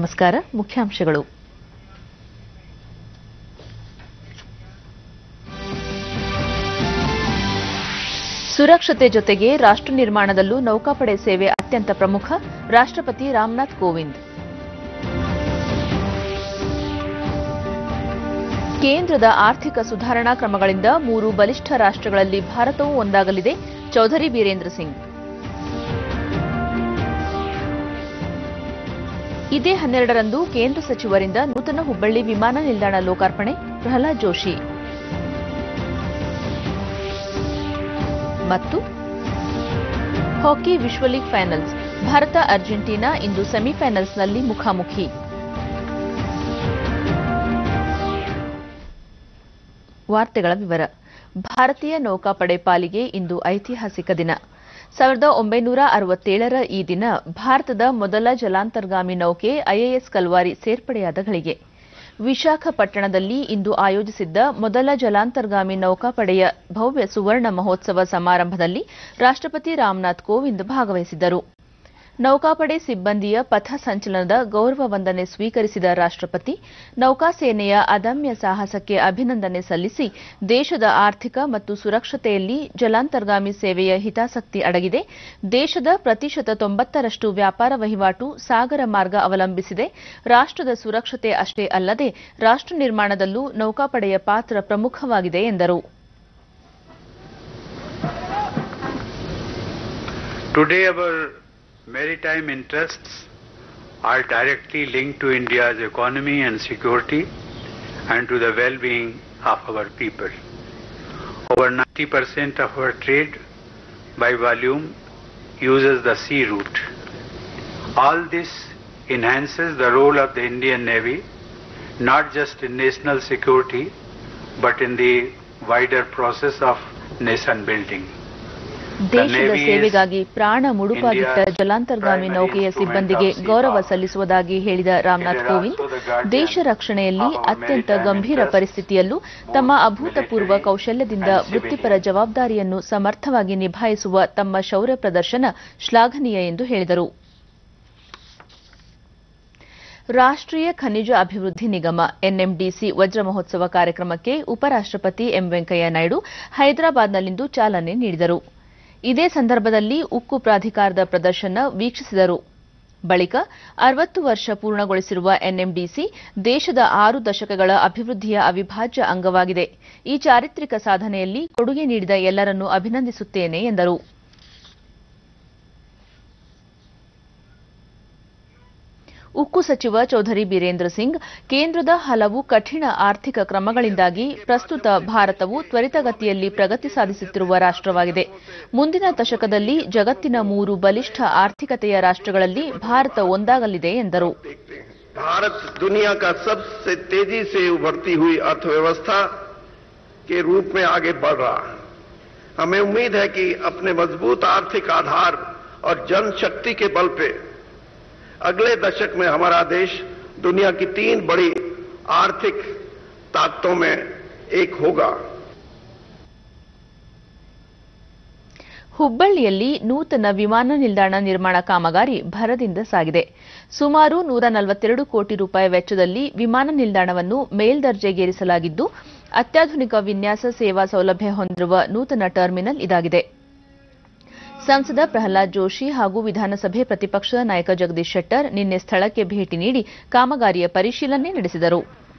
ನಮಸ್ಕಾರ ಮುಖ್ಯಾಂಶಗಳು ಸುರಕ್ಷತೆ ಜೊತೆಗೆ ರಾಷ್ಟ್ರ ನಿರ್ಮಾಣದಲ್ಲೂ ನೌಕಾಪಡೆ ಸೇವೆ ಅತ್ಯಂತ ಪ್ರಮುಖ ರಾಷ್ಟ್ರಪತಿ ರಾಮನಾಥ್ ಕೋವಿಂದ್ ಕೇಂದ್ರದ ಆರ್ಥಿಕ ಸುಧಾರಣಾ ಕ್ರಮಗಳಿಂದ ಮೂರು ಬಲಿಷ್ಠ ರಾಷ್ಟ್ರಗಳಲ್ಲಿ ಭಾರತವೂ ಒಂದಾಗಲಿದೆ ಚೌಧರಿ ಬೀರೇಂದ್ರ ಸಿಂಗ್ ಇದೇ ಹನ್ನೆರಡರಂದು ಕೇಂದ್ರ ಸಚಿವರಿಂದ ನೂತನ ಹುಬ್ಬಳ್ಳಿ ವಿಮಾನ ನಿಲ್ದಾಣ ಲೋಕಾರ್ಪಣೆ ಪ್ರಹ್ಲಾದ್ ಜೋಶಿ ಮತ್ತು ಹಾಕಿ ವಿಶ್ವ ಲೀಗ್ ಫೈನಲ್ಸ್ ಭಾರತ ಅರ್ಜೆಂಟೀನಾ ಇಂದು ಸೆಮಿಫೈನಲ್ಸ್ನಲ್ಲಿ ಮುಖಾಮುಖಿ ವಾರ್ತೆಗಳ ವಿವರ ಭಾರತೀಯ ನೌಕಾಪಡೆ ಪಾಲಿಗೆ ಇಂದು ಐತಿಹಾಸಿಕ ದಿನ ಸಾವಿರದ ಒಂಬೈನೂರ ಅರವತ್ತೇಳರ ಈ ದಿನ ಭಾರತದ ಮೊದಲ ಜಲಾಂತರ್ಗಾಮಿ ನೌಕೆ ಐಎಎಸ್ ಕಲ್ವಾರಿ ಸೇರ್ಪಡೆಯಾದ ಗಳಿಗೆ ವಿಶಾಖಪಟ್ಟಣದಲ್ಲಿ ಇಂದು ಆಯೋಜಿಸಿದ್ದ ಮೊದಲ ಜಲಾಂತರ್ಗಾಮಿ ನೌಕಾಪಡೆಯ ಭವ್ಯ ಸುವರ್ಣ ಮಹೋತ್ಸವ ಸಮಾರಂಭದಲ್ಲಿ ರಾಷ್ಟ್ರಪತಿ ರಾಮನಾಥ್ ಕೋವಿಂದ್ ಭಾಗವಹಿಸಿದ್ದರು ನೌಕಾಪಡೆ ಸಿಬ್ಬಂದಿಯ ಪಥ ಸಂಚಲನದ ಗೌರವ ವಂದನೆ ಸ್ವೀಕರಿಸಿದ ರಾಷ್ಟ್ರಪತಿ ನೌಕಾಸೇನೆಯ ಅದಮ್ಯ ಸಾಹಸಕ್ಕೆ ಅಭಿನಂದನೆ ಸಲ್ಲಿಸಿ ದೇಶದ ಆರ್ಥಿಕ ಮತ್ತು ಸುರಕ್ಷತೆಯಲ್ಲಿ ಜಲಾಂತರ್ಗಾಮಿ ಸೇವೆಯ ಹಿತಾಸಕ್ತಿ ಅಡಗಿದೆ ದೇಶದ ಪ್ರತಿಶತ ತೊಂಬತ್ತರಷ್ಟು ವ್ಯಾಪಾರ ವಹಿವಾಟು ಸಾಗರ ಮಾರ್ಗ ಅವಲಂಬಿಸಿದೆ ರಾಷ್ಟ್ರದ ಸುರಕ್ಷತೆ ಅಷ್ಟೇ ಅಲ್ಲದೆ ರಾಷ್ಟ್ರ ನಿರ್ಮಾಣದಲ್ಲೂ ನೌಕಾಪಡೆಯ ಪಾತ್ರ ಪ್ರಮುಖವಾಗಿದೆ ಎಂದರು Today, our maritime interests are directly linked to India's economy and security and to the well-being of our people. Over 90% of our trade by volume uses the sea route. All this enhances the role of the Indian Navy, not just in national security, but in the wider process of nation building. ದೇಶದ ಸೇವೆಗಾಗಿ ಪ್ರಾಣ ಮುಡುಪಾಗಿಟ್ಟ ಜಲಾಂತರ್ಗಾಮಿ ನೌಕೆಯ ಸಿಬ್ಬಂದಿಗೆ ಗೌರವ ಸಲ್ಲಿಸುವುದಾಗಿ ಹೇಳಿದ ರಾಮನಾಥ್ ಕೋವಿಂದ್ ದೇಶ ರಕ್ಷಣೆಯಲ್ಲಿ ಅತ್ಯಂತ ಗಂಭೀರ ಪರಿಸ್ಥಿತಿಯಲ್ಲೂ ತಮ್ಮ ಅಭೂತಪೂರ್ವ ಕೌಶಲ್ಯದಿಂದ ವೃತ್ತಿಪರ ಜವಾಬ್ದಾರಿಯನ್ನು ಸಮರ್ಥವಾಗಿ ನಿಭಾಯಿಸುವ ತಮ್ಮ ಶೌರ್ಯ ಪ್ರದರ್ಶನ ಶ್ಲಾಘನೀಯ ಎಂದು ಹೇಳಿದರು ರಾಷ್ಟ್ರೀಯ ಖನಿಜ ಅಭಿವೃದ್ಧಿ ನಿಗಮ ಎನ್ಎಂಡಿಸಿ ವಜ್ರ ಮಹೋತ್ಸವ ಕಾರ್ಯಕ್ರಮಕ್ಕೆ ಉಪರಾಷ್ಟ್ರಪತಿ ಎಂ ವೆಂಕಯ್ಯ ನಾಯ್ಡು ಹೈದರಾಬಾದ್ನಲ್ಲಿಂದು ಚಾಲನೆ ನೀಡಿದರು ಇದೇ ಸಂದರ್ಭದಲ್ಲಿ ಉಕ್ಕು ಪ್ರಾಧಿಕಾರದ ಪ್ರದರ್ಶನ ವೀಕ್ಷಿಸಿದರು ಬಳಿಕ ಅರವತ್ತು ವರ್ಷ ಪೂರ್ಣಗೊಳಿಸಿರುವ ಎನ್ಎಂಡಿಸಿ ದೇಶದ ಆರು ದಶಕಗಳ ಅಭಿವೃದ್ಧಿಯ ಅವಿಭಾಜ್ಯ ಅಂಗವಾಗಿದೆ ಈ ಚಾರಿತ್ರಿಕ ಸಾಧನೆಯಲ್ಲಿ ಕೊಡುಗೆ ನೀಡಿದ ಎಲ್ಲರನ್ನೂ ಅಭಿನಂದಿಸುತ್ತೇನೆ ಎಂದರು ಉಕ್ಕು ಸಚಿವ ಚೌಧರಿ ಬೀರೇಂದ್ರ ಸಿಂಗ್ ಕೇಂದ್ರದ ಹಲವು ಕಠಿಣ ಆರ್ಥಿಕ ಕ್ರಮಗಳಿಂದಾಗಿ ಪ್ರಸ್ತುತ ಭಾರತವು ತ್ವರಿತಗತಿಯಲ್ಲಿ ಪ್ರಗತಿ ಸಾಧಿಸುತ್ತಿರುವ ರಾಷ್ಟವಾಗಿದೆ ಮುಂದಿನ ದಶಕದಲ್ಲಿ ಜಗತ್ತಿನ ಮೂರು ಬಲಿಷ್ಠ ಆರ್ಥಿಕತೆಯ ರಾಷ್ಟಗಳಲ್ಲಿ ಭಾರತ ಒಂದಾಗಲಿದೆ ಎಂದರು भारत दुनिया का सबसे तेजी से उभरती हुई अर्थव्यवस्था के रूप में आगे बढ़ रहा है हमें उम्मीद है कि अपने मजबूत आर्थिक आधार और जनशक्ति के बल पे अगले दशक में हमारा देश दुनिया की तीन बड़ी आर्थिक ताकतों में एक होगा ಹುಬ್ಬಳ್ಳಿಯಲ್ಲಿ ನೂತನ ವಿಮಾನ ನಿಲ್ದಾಣ ನಿರ್ಮಾಣ ಕಾಮಗಾರಿ ಭರದಿಂದ ಸಾಗಿದೆ ಸುಮಾರು ನೂರ ನಲವತ್ತೆರಡು ಕೋಟಿ ರೂಪಾಯಿ ವೆಚ್ಚದಲ್ಲಿ ವಿಮಾನ ನಿಲ್ದಾಣವನ್ನು ಮೇಲ್ದರ್ಜೆಗೇರಿಸಲಾಗಿದ್ದು ಅತ್ಯಾಧುನಿಕ ವಿನ್ಯಾಸ ಸೇವಾ ಸೌಲಭ್ಯ ಹೊಂದಿರುವ ನೂತನ ಟರ್ಮಿನಲ್ ಇದಾಗಿದೆ ಸಂಸದ ಪ್ರಹ್ಲಾದ್ ಜೋಶಿ ಹಾಗೂ ವಿಧಾನಸಭೆ ಪ್ರತಿಪಕ್ಷದ ನಾಯಕ ಜಗದೀಶ್ ಶೆಟ್ಟರ್ ನಿನ್ನೆ ಸ್ಥಳಕ್ಕೆ ಭೇಟಿ ನೀಡಿ ಕಾಮಗಾರಿಯ ಪರಿಶೀಲನೆ ನಡೆಸಿದರು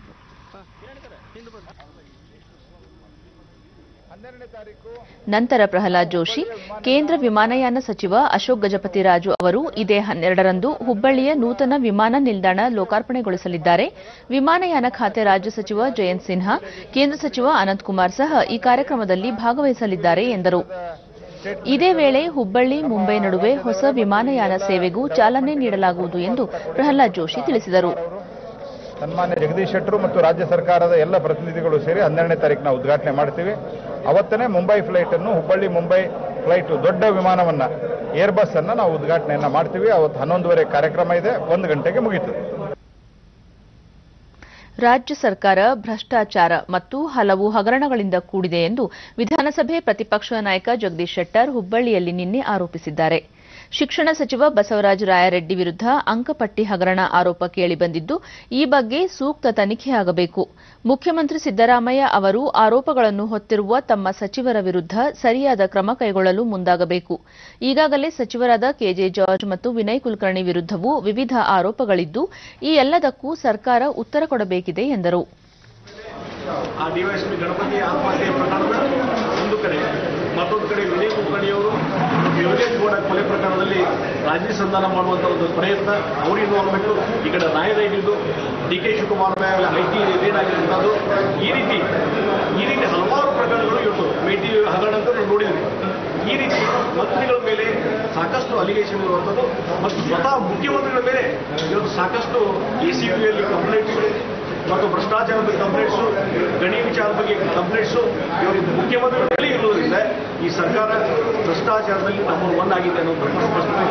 ನಂತರ ಪ್ರಹ್ಲಾದ್ ಜೋಶಿ ಕೇಂದ್ರ ವಿಮಾನಯಾನ ಸಚಿವ ಅಶೋಕ್ ಗಜಪತಿ ರಾಜು ಅವರು ಇದೇ ಹನ್ನೆರಡರಂದು ಹುಬ್ಬಳ್ಳಿಯ ನೂತನ ವಿಮಾನ ನಿಲ್ದಾಣ ಲೋಕಾರ್ಪಣೆಗೊಳಿಸಲಿದ್ದಾರೆ ವಿಮಾನಯಾನ ಖಾತೆ ರಾಜ್ಯ ಸಚಿವ ಜಯಂತ್ ಸಿನ್ಹಾ ಕೇಂದ್ರ ಸಚಿವ ಅನಂತಕುಮಾರ್ ಸಹ ಈ ಕಾರ್ಯಕ್ರಮದಲ್ಲಿ ಭಾಗವಹಿಸಲಿದ್ದಾರೆ ಎಂದರು ಇದೇ ವೇಳೆ ಹುಬ್ಬಳ್ಳಿ ಮುಂಬೈ ನಡುವೆ ಹೊಸ ವಿಮಾನಯಾನ ಸೇವೆಗೂ ಚಾಲನೆ ನೀಡಲಾಗುವುದು ಎಂದು ಪ್ರಹ್ಲಾದ್ ಜೋಶಿ ತಿಳಿಸಿದರು ಸನ್ಮಾನ್ಯ ಜಗದೀಶ್ ಶೆಟ್ಟರು ಮತ್ತು ರಾಜ್ಯ ಸರ್ಕಾರದ ಎಲ್ಲ ಪ್ರತಿನಿಧಿಗಳು ಸೇರಿ ಹನ್ನೆರಡನೇ ತಾರೀಕು ನಾವು ಉದ್ಘಾಟನೆ ಮಾಡ್ತೀವಿ ಅವತ್ತನೇ ಮುಂಬೈ ಫ್ಲೈಟ್ ಅನ್ನು ಹುಬ್ಬಳ್ಳಿ ಮುಂಬೈ ಫ್ಲೈಟ್ ದೊಡ್ಡ ವಿಮಾನವನ್ನ ಏರ್ ಬಸ್ ಅನ್ನ ನಾವು ಉದ್ಘಾಟನೆಯನ್ನ ಮಾಡ್ತೀವಿ ಅವತ್ತು ಹನ್ನೊಂದುವರೆ ಕಾರ್ಯಕ್ರಮ ಇದೆ ಒಂದು ಗಂಟೆಗೆ ಮುಗೀತದೆ ರಾಜ್ಯ ಸರ್ಕಾರ ಭ್ರಷ್ಟಾಚಾರ ಮತ್ತು ಹಲವು ಹಗರಣಗಳಿಂದ ಕೂಡಿದೆ ಎಂದು ವಿಧಾನಸಭೆ ಪ್ರತಿಪಕ್ಷ ನಾಯಕ ಜಗದೀಶ್ ಶೆಟ್ಟರ್ ಹುಬ್ಬಳ್ಳಿಯಲ್ಲಿ ನಿನ್ನೆ ಆರೋಪಿಸಿದ್ದಾರೆ ಶಿಕ್ಷಣ ಸಚಿವ ಬಸವರಾಜ ರಾಯರೆಡ್ಡಿ ವಿರುದ್ಧ ಅಂಕಪಟ್ಟಿ ಹಗರಣ ಆರೋಪ ಕೇಳಿಬಂದಿದ್ದು ಈ ಬಗ್ಗೆ ಸೂಕ್ತ ತನಿಖೆಯಾಗಬೇಕು ಮುಖ್ಯಮಂತ್ರಿ ಸಿದ್ದರಾಮಯ್ಯ ಅವರು ಆರೋಪಗಳನ್ನು ಹೊತ್ತಿರುವ ತಮ್ಮ ಸಚಿವರ ವಿರುದ್ಧ ಸರಿಯಾದ ಕ್ರಮ ಕೈಗೊಳ್ಳಲು ಮುಂದಾಗಬೇಕು ಈಗಾಗಲೇ ಸಚಿವರಾದ ಕೆಜೆ ಜಾರ್ಜ್ ಮತ್ತು ವಿನಯ್ ಕುಲಕರ್ಣಿ ವಿರುದ್ಧವೂ ವಿವಿಧ ಆರೋಪಗಳಿದ್ದು ಈ ಎಲ್ಲದಕ್ಕೂ ಸರ್ಕಾರ ಉತ್ತರ ಕೊಡಬೇಕಿದೆ ಎಂದರು ಆ ಡಿವೈಎಸ್ಪಿ ಗಣಪತಿ ಆತ್ಮಹತ್ಯೆ ಪ್ರಕರಣದ ಒಂದು ಕಡೆ ಮತ್ತೊಂದು ಕಡೆ ವಿನಯ್ ಕುಲಕರ್ಣಿಯವರು ಯೋಗೇಶ್ ಗೌಡ ಕೊಲೆ ಪ್ರಕರಣದಲ್ಲಿ ರಾಜಿ ಸಂಧಾನ ಮಾಡುವಂತ ಒಂದು ಪ್ರಯತ್ನ ಅವ್ರ ಇನ್ವಾಲ್ವ್ಮೆಂಟ್ ಈ ಕಡೆ ರಾಯರೆಡ್ಡಿದು ಡಿ ಕೆ ಶಿವಕುಮಾರ್ ಮೇಲೆ ಐ ಟಿ ರೇಡ್ ಆಗಿರುವಂಥದ್ದು ಈ ರೀತಿ ಈ ರೀತಿ ಹಲವಾರು ಪ್ರಕರಣಗಳು ಇವತ್ತು ಮೇಟಿ ಹಗರಣ ಅಂತ ನಾವು ನೋಡಿದ್ವಿ ಈ ರೀತಿ ಮಂತ್ರಿಗಳ ಮೇಲೆ ಸಾಕಷ್ಟು ಅಲಿಗೇಷನ್ ಇರುವಂಥದ್ದು ಮತ್ತು ಸ್ವತಃ ಮುಖ್ಯಮಂತ್ರಿಗಳ ಮೇಲೆ ಇವತ್ತು ಸಾಕಷ್ಟು ಎ ಸಿ ಪಿಯಲ್ಲಿ ಕಂಪ್ಲೇಂಟ್ಸ್ ಮತ್ತು ಭ್ರಷ್ಟಾಚಾರದ ಬಗ್ಗೆ ಕಂಪ್ಲೇಂಟ್ಸು ಗಣಿ ವಿಚಾರದ ಬಗ್ಗೆ ಕಂಪ್ಲೇಂಟ್ಸು ಇವರು ಮುಖ್ಯಮಂತ್ರಿಗಳ ಮೇಲೆ ಇರುವುದರಿಂದ ಈ ಸರ್ಕಾರ ಭ್ರಷ್ಟಾಚಾರದಲ್ಲಿ ನಂಬರ್ ಒನ್ ಆಗಿದೆ ಅನ್ನೋದು ಸ್ಪಷ್ಟತೆ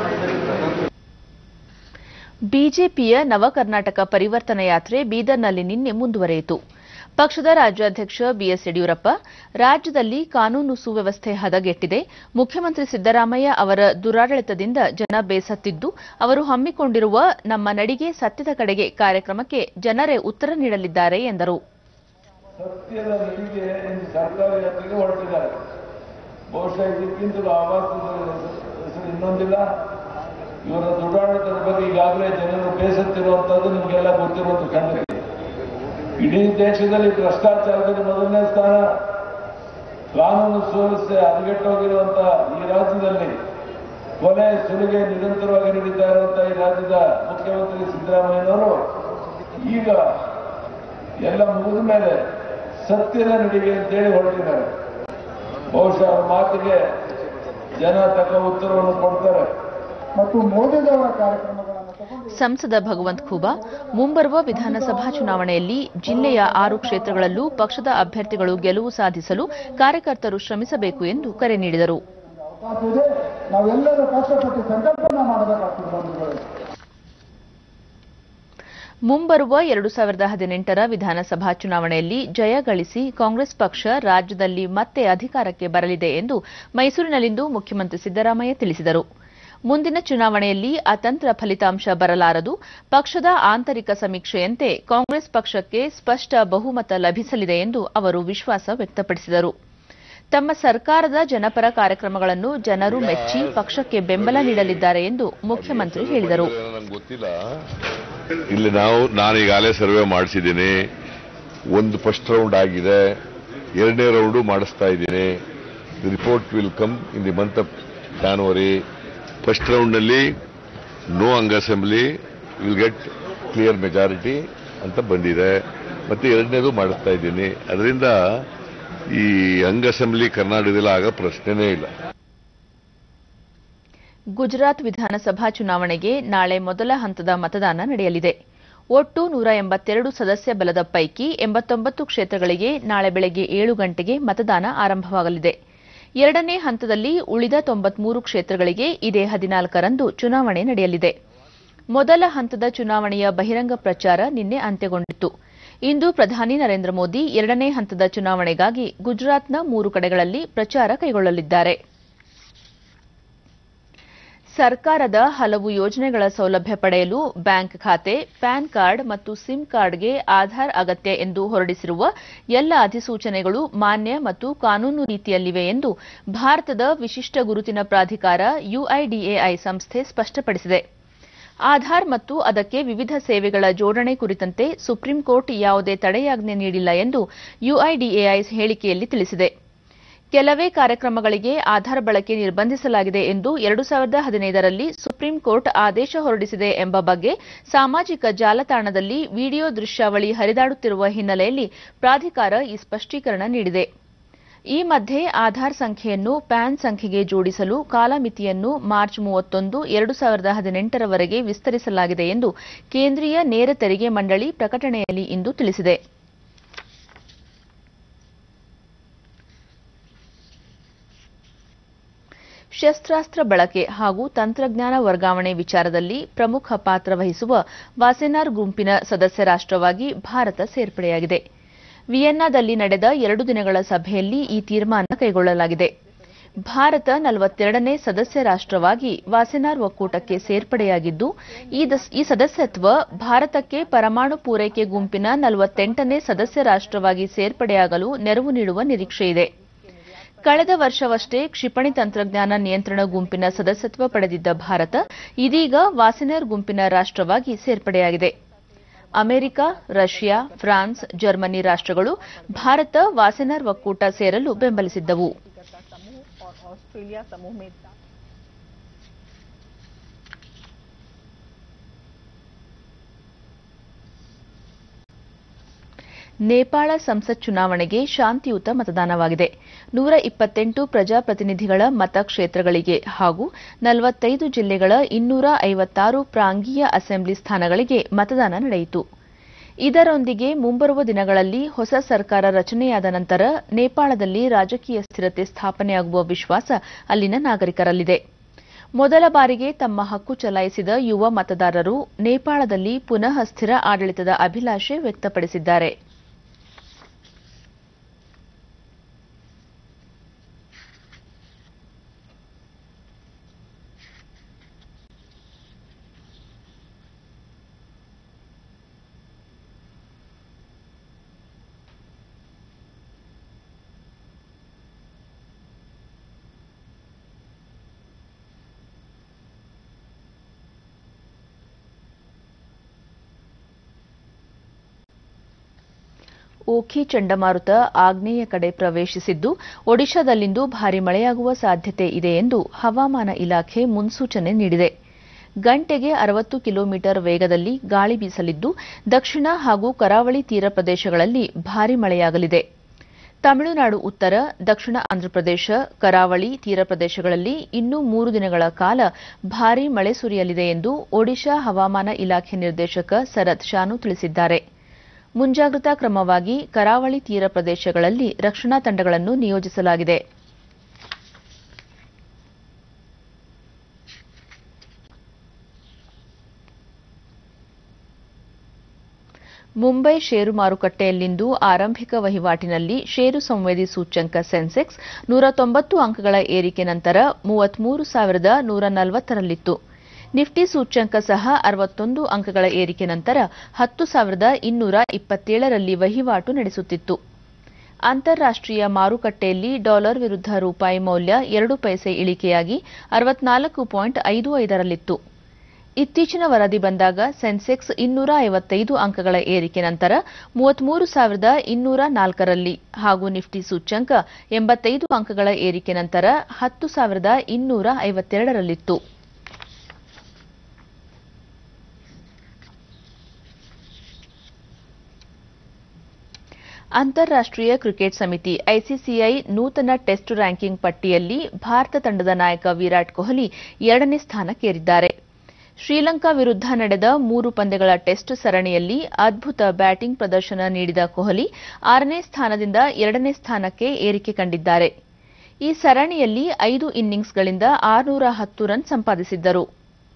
ಬಿಜೆಪಿಯ ನವಕರ್ನಾಟಕ ಪರಿವರ್ತನಾ ಯಾತ್ರೆ ಬೀದರ್ನಲ್ಲಿ ನಿನ್ನೆ ಮುಂದುವರೆಯಿತು ಪಕ್ಷದ ರಾಜ್ಯಾಧ್ಯಕ್ಷ ಬಿಎಸ್ ಯಡಿಯೂರಪ್ಪ ರಾಜ್ಯದಲ್ಲಿ ಕಾನೂನು ಸುವ್ಯವಸ್ಥೆ ಹದಗೆಟ್ಟಿದೆ ಮುಖ್ಯಮಂತ್ರಿ ಸಿದ್ದರಾಮಯ್ಯ ಅವರ ದುರಾಡಳಿತದಿಂದ ಜನ ಬೇಸತ್ತಿದ್ದು ಅವರು ಹಮ್ಮಿಕೊಂಡಿರುವ ನಮ್ಮ ನಡಿಗೆ ಸತ್ಯದ ಕಡೆಗೆ ಕಾರ್ಯಕ್ರಮಕ್ಕೆ ಜನರೇ ಉತ್ತರ ನೀಡಲಿದ್ದಾರೆ ಎಂದರು ಸತ್ಯದ ನಡಿಗೆ ಎಂದು ಸರ್ಕಾರ ಯಾತ್ರೆಗೆ ಹೊರಟಿದ್ದಾರೆ ಬಹುಶಃ ಇದಕ್ಕಿಂತಲೂ ಆವಾಸದ ಹೆಸರು ಇನ್ನೊಂದಿಲ್ಲ ಇವರ ದುರಾಡಳಿತದ ಬಗ್ಗೆ ಈಗಾಗಲೇ ಜನರು ಬೇಸತ್ತಿರುವಂತದ್ದು ನಿಮಗೆಲ್ಲ ಗೊತ್ತಿರುವಂತ ಸಂಗತಿ ಇಡೀ ದೇಶದಲ್ಲಿ ಭ್ರಷ್ಟಾಚಾರದಲ್ಲಿ ಮೊದಲನೇ ಸ್ಥಾನ ಕಾನೂನು ಸುವ್ಯವಸ್ಥೆ ಹದಗೆಟ್ಟೋಗಿರುವಂತ ಈ ರಾಜ್ಯದಲ್ಲಿ ಕೊಲೆ ಸುಲಿಗೆ ನಿರಂತರವಾಗಿ ನಡೀತಾ ಇರುವಂತಹ ಈ ರಾಜ್ಯದ ಮುಖ್ಯಮಂತ್ರಿ ಸಿದ್ದರಾಮಯ್ಯನವರು ಈಗ ಎಲ್ಲ ಮುಗಿದ ಮೇಲೆ ಸತ್ಯದ ನಡಿಗೆ ಅಂತೇಳಿ ಹೊರಟಿದ್ದಾರೆ ಬಹುಶಃ ಅವ್ರ ಮಾತಿಗೆ ಜನ ತಕ್ಕ ಉತ್ತರವನ್ನು ಕೊಡ್ತಾರೆ ಮತ್ತು ಮೋದಿದವರ ಕಾರ್ಯಕ್ರಮಗಳನ್ನು ತಗೊಂಡು ಸಂಸದ ಭಗವಂತ್ ಖೂಬಾ ಮುಂಬರುವ ವಿಧಾನಸಭಾ ಚುನಾವಣೆಯಲ್ಲಿ ಜಿಲ್ಲೆಯ ಆರು ಕ್ಷೇತ್ರಗಳಲ್ಲೂ ಪಕ್ಷದ ಅಭ್ಯರ್ಥಿಗಳು ಗೆಲುವು ಸಾಧಿಸಲು ಕಾರ್ಯಕರ್ತರು ಶ್ರಮಿಸಬೇಕು ಎಂದು ಕರೆ ನೀಡಿದರು ಅವಕಾಶ ಇದೆ ನಾವೆಲ್ಲರೂ ಕಷ್ಟಪಟ್ಟು ಸಂಕಲ್ಪನ ಮಾಡಬೇಕಾಗ್ತದೆ ಬಂಧುಗಳೇ ಮುಂಬರುವ ಎರಡು ಸಾವಿರದ ಹದಿನೆಂಟರ ವಿಧಾನಸಭಾ ಚುನಾವಣೆಯಲ್ಲಿ ಜಯ ಗಳಿಸಿ ಕಾಂಗ್ರೆಸ್ ಪಕ್ಷ ರಾಜ್ಯದಲ್ಲಿ ಮತ್ತೆ ಅಧಿಕಾರಕ್ಕೆ ಬರಲಿದೆ ಎಂದು ಮೈಸೂರಿನಲ್ಲಿಂದು ಮುಖ್ಯಮಂತ್ರಿ ಸಿದ್ದರಾಮಯ್ಯ ತಿಳಿಸಿದರು ಮುಂದಿನ ಚುನಾವಣೆಯಲ್ಲಿ ಅತಂತ್ರ ಫಲಿತಾಂಶ ಬರಲಾರದು ಪಕ್ಷದ ಆಂತರಿಕ ಸಮೀಕ್ಷೆಯಂತೆ ಕಾಂಗ್ರೆಸ್ ಪಕ್ಷಕ್ಕೆ ಸ್ಪಷ್ಟ ಬಹುಮತ ಲಭಿಸಲಿದೆ ಎಂದು ಅವರು ವಿಶ್ವಾಸ ವ್ಯಕ್ತಪಡಿಸಿದರು ತಮ್ಮ ಸರ್ಕಾರದ ಜನಪರ ಕಾರ್ಯಕ್ರಮಗಳನ್ನು ಜನರು ಮೆಚ್ಚಿ ಪಕ್ಷಕ್ಕೆ ಬೆಂಬಲ ನೀಡಲಿದ್ದಾರೆ ಎಂದು ಮುಖ್ಯಮಂತ್ರಿ ಹೇಳಿದರು ನಂಗೆ ಗೊತ್ತಿಲ್ಲ ಇಲ್ಲಿ ನಾವು ನಾನು ಈಗಾಗಲೇ ಸರ್ವೆ ಮಾಡಿಸಿದ್ದೀನಿ ಒಂದು ಫಸ್ಟ್ ರೌಂಡ್ ಆಗಿದೆ ಎರಡನೇ ರೌಂಡು ಮಾಡಿಸ್ತಾ ಇದ್ದೀನಿ report will come in the month of January first ರೌಂಡ್ನಲ್ಲಿ no hung assembly will get clear majority ಅಂತ ಬಂದಿದೆ ಮತ್ತೆ ಎರಡನೇದು ಮಾಡಿಸ್ತಾ ಇದ್ದೀನಿ ಅದರಿಂದ ಈ ಅಂಗ್ ಅಸೆಂಬ್ಲಿ ಕರ್ನಾಟಕದಲ್ಲಿ ಆಗೋ ಪ್ರಶ್ನೆನೇ ಇಲ್ಲ ಗುಜರಾತ್ ವಿಧಾನಸಭಾ ಚುನಾವಣೆಗೆ ನಾಳೆ ಮೊದಲ ಹಂತದ ಮತದಾನ ನಡೆಯಲಿದೆ ಒಟ್ಟು ನೂರ ಎಂಬತ್ತೆರಡು ಸದಸ್ಯ ಬಲದ ಪೈಕಿ ಎಂಬತ್ತೊಂಬತ್ತು ಕ್ಷೇತ್ರಗಳಿಗೆ ನಾಳೆ ಬೆಳಗ್ಗೆ ಏಳು ಗಂಟೆಗೆ ಮತದಾನ ಆರಂಭವಾಗಲಿದೆ ಎರಡನೇ ಹಂತದಲ್ಲಿ ಉಳಿದ ತೊಂಬತ್ಮೂರು ಕ್ಷೇತ್ರಗಳಿಗೆ ಇದೇ ಹದಿನಾಲ್ಕರಂದು ಚುನಾವಣೆ ನಡೆಯಲಿದೆ ಮೊದಲ ಹಂತದ ಚುನಾವಣೆಯ ಬಹಿರಂಗ ಪ್ರಚಾರ ನಿನ್ನೆ ಅಂತ್ಯಗೊಂಡಿತ್ತು ಇಂದು ಪ್ರಧಾನಿ ನರೇಂದ್ರ ಮೋದಿ ಎರಡನೇ ಹಂತದ ಚುನಾವಣೆಗಾಗಿ ಗುಜರಾತ್ನ ಮೂರು ಕಡೆಗಳಲ್ಲಿ ಪ್ರಚಾರ ಕೈಗೊಳ್ಳಲಿದ್ದಾರೆ ಸರ್ಕಾರದ ಹಲವು ಯೋಜನೆಗಳ ಸೌಲಭ್ಯ ಪಡೆಯಲು ಬ್ಯಾಂಕ್ ಖಾತೆ ಪ್ಯಾನ್ ಕಾರ್ಡ್ ಮತ್ತು ಸಿಮ್ ಕಾರ್ಡ್ಗೆ ಆಧಾರ್ ಅಗತ್ಯ ಎಂದು ಹೊರಡಿಸಿರುವ ಎಲ್ಲ ಅಧಿಸೂಚನೆಗಳು ಮಾನ್ಯ ಮತ್ತು ಕಾನೂನು ರೀತಿಯಲ್ಲಿವೆ ಎಂದು ಭಾರತದ ವಿಶಿಷ್ಟ ಗುರುತಿನ ಪ್ರಾಧಿಕಾರ ಯುಐಡಿಎಐ ಸಂಸ್ಥೆ ಸ್ಪಷ್ಟಪಡಿಸಿದೆ ಆಧಾರ್ ಮತ್ತು ಅದಕ್ಕೆ ವಿವಿಧ ಸೇವೆಗಳ ಜೋಡಣೆ ಕುರಿತಂತೆ ಸುಪ್ರೀಂ ಕೋರ್ಟ್ ಯಾವುದೇ ತಡೆಯಾಜ್ಞೆ ನೀಡಿಲ್ಲ ಎಂದು ಯುಐಡಿಎಐ ಹೇಳಿಕೆಯಲ್ಲಿ ತಿಳಿಸಿದೆ ಕೆಲವೇ ಕಾರ್ಯಕ್ರಮಗಳಿಗೆ ಆಧಾರ್ ಬಳಕೆ ನಿರ್ಬಂಧಿಸಲಾಗಿದೆ ಎಂದು ಎರಡು ಸಾವಿರದ ಹದಿನೈದರಲ್ಲಿ ಸುಪ್ರೀಂ ಕೋರ್ಟ್ ಆದೇಶ ಹೊರಡಿಸಿದೆ ಎಂಬ ಬಗ್ಗೆ ಸಾಮಾಜಿಕ ಜಾಲತಾಣದಲ್ಲಿ ವಿಡಿಯೋ ದೃಶ್ಯಾವಳಿ ಹರಿದಾಡುತ್ತಿರುವ ಹಿನ್ನೆಲೆಯಲ್ಲಿ ಪ್ರಾಧಿಕಾರ ಈ ಸ್ಪಷ್ಟೀಕರಣ ನೀಡಿದೆ ಈ ಮಧ್ಯೆ ಆಧಾರ್ ಸಂಖ್ಯೆಯನ್ನು ಪ್ಯಾನ್ ಸಂಖ್ಯೆಗೆ ಜೋಡಿಸಲು ಕಾಲಮಿತಿಯನ್ನು ಮಾರ್ಚ್ ಮೂವತ್ತೊಂದು ಎರಡು ಸಾವಿರದ ಹದಿನೆಂಟರವರೆಗೆ ವಿಸ್ತರಿಸಲಾಗಿದೆ ಎಂದು ಕೇಂದ್ರೀಯ ನೇರ ತೆರಿಗೆ ಮಂಡಳಿ ಪ್ರಕಟಣೆಯಲ್ಲಿ ಇಂದು ತಿಳಿಸಿದೆ ಶಸ್ತ್ರಾಸ್ತ್ರ ಬಳಕೆ ಹಾಗೂ ತಂತ್ರಜ್ಞಾನ ವರ್ಗಾವಣೆ ವಿಚಾರದಲ್ಲಿ ಪ್ರಮುಖ ಪಾತ್ರ ವಹಿಸುವ ವಾಸೆನಾರ್ ಗುಂಪಿನ ಸದಸ್ಯ ರಾಷ್ಟವಾಗಿ ಭಾರತ ಸೇರ್ಪಡೆಯಾಗಿದೆ ವಿಯೆನ್ನಾದಲ್ಲಿ ನಡೆದ ಎರಡು ದಿನಗಳ ಸಭೆಯಲ್ಲಿ ಈ ತೀರ್ಮಾನ ಕೈಗೊಳ್ಳಲಾಗಿದೆ ಭಾರತ ನಲವತ್ತೆರಡನೇ ಸದಸ್ಯ ರಾಷ್ಟವಾಗಿ ವಾಸೆನಾರ್ ಒಕ್ಕೂಟಕ್ಕೆ ಸೇರ್ಪಡೆಯಾಗಿದ್ದು ಈ ದಸ್- ಈ ಸದಸ್ಯತ್ವ ಭಾರತಕ್ಕೆ ಪರಮಾಣು ಪೂರೈಕೆ ಗುಂಪಿನ ನಲವತ್ತೆಂಟನೇ ಸದಸ್ಯ ರಾಷ್ಟವಾಗಿ ಸೇರ್ಪಡೆಯಾಗಲು ನೆರವು ನೀಡುವ ನಿರೀಕ್ಷೆಯಿದೆ ಕಳೆದ ವರ್ಷವಷ್ಟೇ ಕ್ಷಿಪಣಿ ತಂತ್ರಜ್ಞಾನ ನಿಯಂತ್ರಣ ಗುಂಪಿನ ಸದಸ್ಯತ್ವ ಪಡೆದಿದ್ದ ಭಾರತ ಇದೀಗ ವಾಸೆನರ್ ಗುಂಪಿನ ರಾಷ್ಟವಾಗಿ ಸೇರ್ಪಡೆಯಾಗಿದೆ ಅಮೆರಿಕ ರಷ್ಯಾ ಫ್ರಾನ್ಸ್ ಜರ್ಮನಿ ರಾಷ್ಟಗಳು ಭಾರತ ವಾಸೆನರ್ ಒಕ್ಕೂಟ ಸೇರಲು ಬೆಂಬಲಿಸಿದ್ದವು ऑस्ट्रेलिया समूह में ನೇಪಾಳ ಸಂಸತ್ ಚುನಾವಣೆಗೆ ಶಾಂತಿಯುತ ಮತದಾನವಾಗಿದೆ ನೂರ ಇಪ್ಪತ್ತೆಂಟು ಪ್ರಜಾಪ್ರತಿನಿಧಿಗಳ ಮತಕ್ಷೇತ್ರಗಳಿಗೆ ಹಾಗೂ ನಲವತ್ತೈದು ಜಿಲ್ಲೆಗಳ ಇನ್ನೂರ ಐವತ್ತಾರು ಪ್ರಾಂಗೀಯ ಅಸೆಂಬ್ಲಿ ಸ್ಥಾನಗಳಿಗೆ ಮತದಾನ ನಡೆಯಿತು ಇದರೊಂದಿಗೆ ಮುಂಬರುವ ದಿನಗಳಲ್ಲಿ ಹೊಸ ಸರ್ಕಾರ ರಚನೆಯಾದ ನಂತರ ನೇಪಾಳದಲ್ಲಿ ರಾಜಕೀಯ ಸ್ಥಿರತೆ ಸ್ಥಾಪನೆಯಾಗುವ ವಿಶ್ವಾಸ ಅಲ್ಲಿನ ನಾಗರಿಕರಲ್ಲಿದೆ ಮೊದಲ ಬಾರಿಗೆ ತಮ್ಮ ಹಕ್ಕು ಚಲಾಯಿಸಿದ ಯುವ ಮತದಾರರು ನೇಪಾಳದಲ್ಲಿ ಪುನಃ ಸ್ಥಿರ ಆಡಳಿತದ ಅಭಿಲಾಷೆ ವ್ಯಕ್ತಪಡಿಸಿದ್ದಾರೆ ಓಖಿ ಚಂಡಮಾರುತ ಆಗ್ನೇಯ ಕಡೆ ಪ್ರವೇಶಿಸಿದ್ದು ಒಡಿಶಾದಲ್ಲಿಂದು ಭಾರಿ ಮಳೆಯಾಗುವ ಸಾಧ್ಯತೆ ಇದೆ ಎಂದು ಹವಾಮಾನ ಇಲಾಖೆ ಮುನ್ಸೂಚನೆ ನೀಡಿದೆ ಗಂಟೆಗೆ ಅರವತ್ತು ಕಿಲೋಮೀಟರ್ ವೇಗದಲ್ಲಿ ಗಾಳಿ ಬೀಸಲಿದ್ದು ದಕ್ಷಿಣ ಹಾಗೂ ಕರಾವಳಿ ತೀರ ಪ್ರದೇಶಗಳಲ್ಲಿ ಭಾರಿ ಮಳೆಯಾಗಲಿದೆ ತಮಿಳುನಾಡು ಉತ್ತರ ದಕ್ಷಿಣ ಆಂಧ್ರಪ್ರದೇಶ ಕರಾವಳಿ ತೀರ ಪ್ರದೇಶಗಳಲ್ಲಿ ಇನ್ನೂ ಮೂರು ದಿನಗಳ ಕಾಲ ಭಾರೀ ಮಳೆ ಸುರಿಯಲಿದೆ ಎಂದು ಒಡಿಶಾ ಹವಾಮಾನ ಇಲಾಖೆ ನಿರ್ದೇಶಕ ಶರತ್ ಶಾನು ತಿಳಿಸಿದ್ದಾರೆ ಮುಂಜಾಗ್ರತಾ ಕ್ರಮವಾಗಿ ಕರಾವಳಿ ತೀರ ಪ್ರದೇಶಗಳಲ್ಲಿ ರಕ್ಷಣಾ ತಂಡಗಳನ್ನು ನಿಯೋಜಿಸಲಾಗಿದೆ ಮುಂಬೈ ಷೇರು ಮಾರುಕಟ್ಟೆಯಲ್ಲಿಂದು ಆರಂಭಿಕ ವಹಿವಾಟಿನಲ್ಲಿ ಷೇರು ಸಂವೇದಿ ಸೂಚ್ಯಂಕ ಸೆನ್ಸೆಕ್ಸ್ ನೂರ ತೊಂಬತ್ತು ಅಂಕಗಳ ಏರಿಕೆ ನಂತರ ಮೂವತ್ಮೂರು ಸಾವಿರದ ನೂರ ನಲವತ್ತರಲ್ಲಿತ್ತು ನಿಫ್ಟಿ ಸೂಚ್ಯಂಕ ಸಹ ಅರವತ್ತೊಂದು ಅಂಕಗಳ ಏರಿಕೆ ನಂತರ ಹತ್ತು ಸಾವಿರದ ಇನ್ನೂರ ಇಪ್ಪತ್ತೇಳರಲ್ಲಿ ವಹಿವಾಟು ನಡೆಸುತ್ತಿತ್ತು ಅಂತಾರಾಷ್ಟೀಯ ಮಾರುಕಟ್ಟೆಯಲ್ಲಿ ಡಾಲರ್ ವಿರುದ್ಧ ರೂಪಾಯಿ ಮೌಲ್ಯ ಎರಡು ಪೈಸೆ ಇಳಿಕೆಯಾಗಿ ಅರವತ್ನಾಲ್ಕು ಪಾಯಿಂಟ್ ಐದು ಐದರಲ್ಲಿತ್ತು ಇತ್ತೀಚಿನ ವರದಿ ಬಂದಾಗ ಸೆನ್ಸೆಕ್ಸ್ ಇನ್ನೂರ ಐವತ್ತೈದು ಅಂಕಗಳ ಏರಿಕೆ ನಂತರ ಮೂವತ್ಮೂರು ಸಾವಿರದ ಇನ್ನೂರ ನಾಲ್ಕರಲ್ಲಿ ಹಾಗೂ ನಿಫ್ಟಿ ಸೂಚ್ಯಂಕ ಎಂಬತ್ತೈದು ಅಂಕಗಳ ಏರಿಕೆ ನಂತರ ಹತ್ತು ಸಾವಿರದ ಇನ್ನೂರ ಐವತ್ತೆರಡರಲ್ಲಿತ್ತು ಅಂತಾರಾಷ್ಟೀಯ ಕ್ರಿಕೆಟ್ ಸಮಿತಿ ಐಸಿಸಿಐ ನೂತನ ಟೆಸ್ಟ್ ರ್ಯಾಂಕಿಂಗ್ ಪಟ್ಟಿಯಲ್ಲಿ ಭಾರತ ತಂಡದ ನಾಯಕ ವಿರಾಟ್ ಕೊಹ್ಲಿ ಎರಡನೇ ಸ್ಥಾನಕ್ಕೇರಿದ್ದಾರೆ ಶ್ರೀಲಂಕಾ ವಿರುದ್ಧ ನಡೆದ ಮೂರು ಪಂದ್ಯಗಳ ಟೆಸ್ಟ್ ಸರಣಿಯಲ್ಲಿ ಅದ್ಭುತ ಬ್ಯಾಟಿಂಗ್ ಪ್ರದರ್ಶನ ನೀಡಿದ ಕೊಹ್ಲಿ ಆರನೇ ಸ್ಥಾನದಿಂದ ಎರಡನೇ ಸ್ಥಾನಕ್ಕೆ ಏರಿಕೆ ಕಂಡಿದ್ದಾರೆ ಈ ಸರಣಿಯಲ್ಲಿ ಐದು ಇನ್ನಿಂಗ್ಸ್ಗಳಿಂದ ಆರುನೂರ ಹತ್ತು ರನ್ ಸಂಪಾದಿಸಿದ್ದರು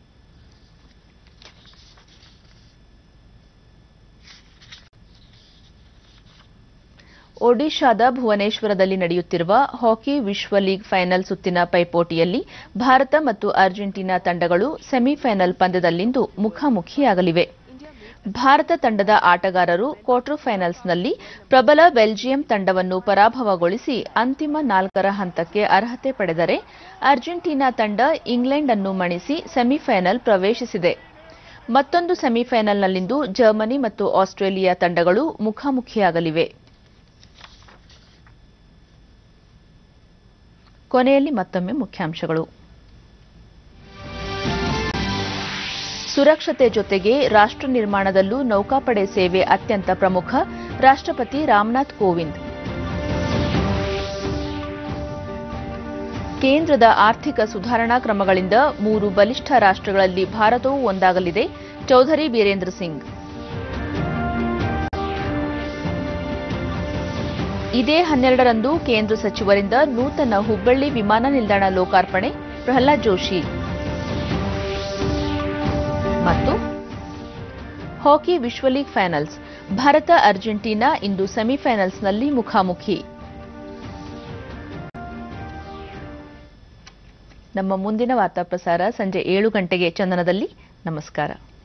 ಒಡಿಶಾದ ಭುವನೇಶ್ವರದಲ್ಲಿ ನಡೆಯುತ್ತಿರುವ ಹಾಕಿ ವಿಶ್ವ ಲೀಗ್ ಫೈನಲ್ ಸುತ್ತಿನ ಪೈಪೋಟಿಯಲ್ಲಿ ಭಾರತ ಮತ್ತು ಅರ್ಜೆಂಟೀನಾ ತಂಡಗಳು ಸೆಮಿಫೈನಲ್ ಪಂದ್ಯದಲ್ಲಿಂದು ಮುಖಾಮುಖಿಯಾಗಲಿವೆ ಭಾರತ ತಂಡದ ಆಟಗಾರರು ಕ್ವಾರ್ಟರ್ ಫೈನಲ್ಸ್ನಲ್ಲಿ ಪ್ರಬಲ ಬೆಲ್ಜಿಯಂ ತಂಡವನ್ನು ಪರಾಭವಗೊಳಿಸಿ ಅಂತಿಮ ನಾಲ್ಕರ ಹಂತಕ್ಕೆ ಅರ್ಹತೆ ಪಡೆದರೆ ಅರ್ಜೆಂಟೀನಾ ತಂಡ ಇಂಗ್ಲೆಂಡ್ ಅನ್ನು ಮಣಿಸಿ ಸೆಮಿಫೈನಲ್ ಪ್ರವೇಶಿಸಿದೆ ಮತ್ತೊಂದು ಸೆಮಿಫೈನಲ್ನಲ್ಲಿಂದು ಜರ್ಮನಿ ಮತ್ತು ಆಸ್ಟ್ರೇಲಿಯಾ ತಂಡಗಳು ಮುಖಾಮುಖಿಯಾಗಲಿವೆ ಕೊನೆಯಲ್ಲಿ ಮತ್ತೊಮ್ಮೆ ಮುಖ್ಯಾಂಶಗಳು ಸುರಕ್ಷತೆ ಜೊತೆಗೆ ರಾಷ್ಟ್ರ ನಿರ್ಮಾಣದಲ್ಲೂ ನೌಕಾಪಡೆ ಸೇವೆ ಅತ್ಯಂತ ಪ್ರಮುಖ ರಾಷ್ಟ್ರಪತಿ ರಾಮನಾಥ್ ಕೋವಿಂದ್ ಕೇಂದ್ರದ ಆರ್ಥಿಕ ಸುಧಾರಣಾ ಕ್ರಮಗಳಿಂದ ಮೂರು ಬಲಿಷ್ಠ ರಾಷ್ಟ್ರಗಳಲ್ಲಿ ಭಾರತವೂ ಒಂದಾಗಲಿದೆ ಚೌಧರಿ ಬೀರೇಂದ್ರ ಸಿಂಗ್ ಇದೇ ಹನ್ನೆರಡರಂದು ಕೇಂದ್ರ ಸಚಿವರಿಂದ ನೂತನ ಹುಬ್ಬಳ್ಳಿ ವಿಮಾನ ನಿಲ್ದಾಣ ಲೋಕಾರ್ಪಣೆ ಪ್ರಹ್ಲಾದ್ ಜೋಶಿ ಮತ್ತು ಹಾಕಿ ವಿಶ್ವ ಲೀಗ್ ಫೈನಲ್ಸ್ ಭಾರತ ಅರ್ಜೆಂಟೀನಾ ಇಂದು ಸೆಮಿಫೈನಲ್ಸ್ನಲ್ಲಿ ಮುಖಾಮುಖಿ ನಮ್ಮ ಮುಂದಿನ ವಾರ್ತಾ ಪ್ರಸಾರ ಸಂಜೆ ಏಳು ಗಂಟೆಗೆ ಚಂದನದಲ್ಲಿ ನಮಸ್ಕಾರ